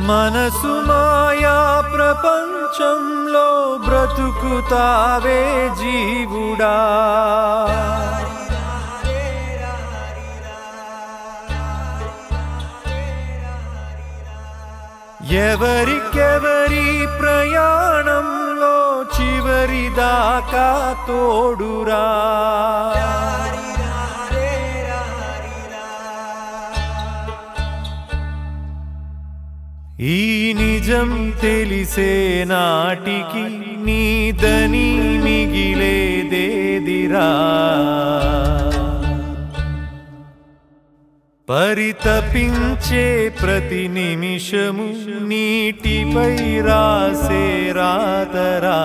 మనసు మాయా ప్రపంచంలో బ్రతుకుతావే జీవుడా ఎవరికెవరి ప్రయాణంలో చివరి దాకా తోడురా ఈ నిజం తెలిసే నాటికి నీదని మిగిలేదేదిరా పరితపించే ప్రతి నిమిషము నీటిపై రాసే రాతరా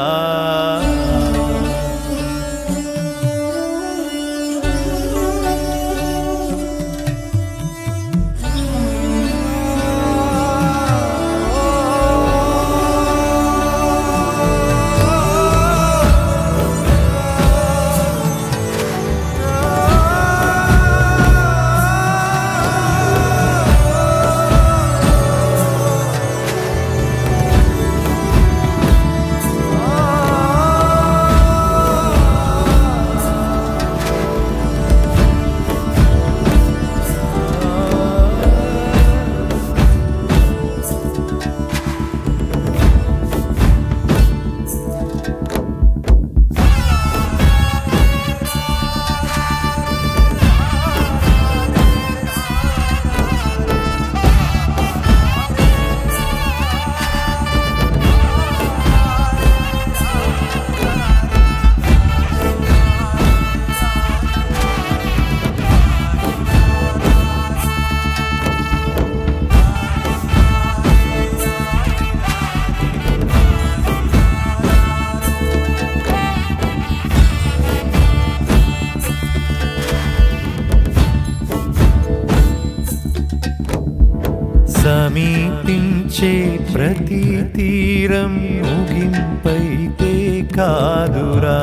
సమీపించే ప్రతి తీరం ముగింపైతే కాదురా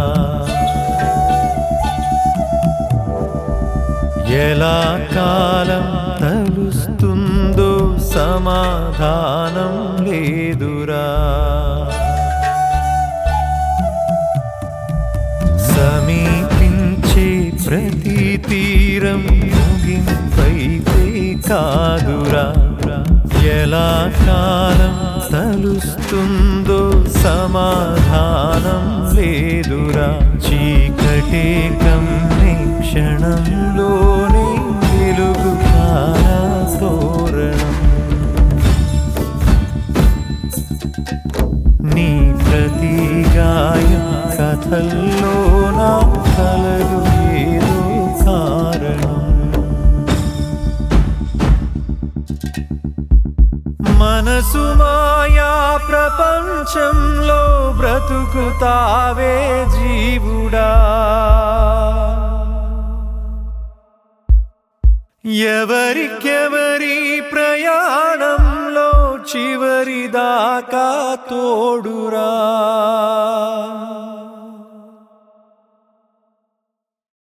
ఎలా కాలం తలుస్తుందో సమాధానం లేదురా సమీపించే ప్రతి తీరం ముగింపైతే కాదురా ఎలా కాలం తలుస్తుందో సమాధానం లేదురా చీకటే కమ్మే క్షణంలోనే వెలుగు కారా తోరణం నీ ప్రతి గాయం కథల్లో నా కలదు ఏదో కారణం మనసు మాయా ప్రపంచంలో బ్రతుకుతావే జీవుడా ఎవరికెవరి ప్రయాణంలో చివరి దాకా తోడురా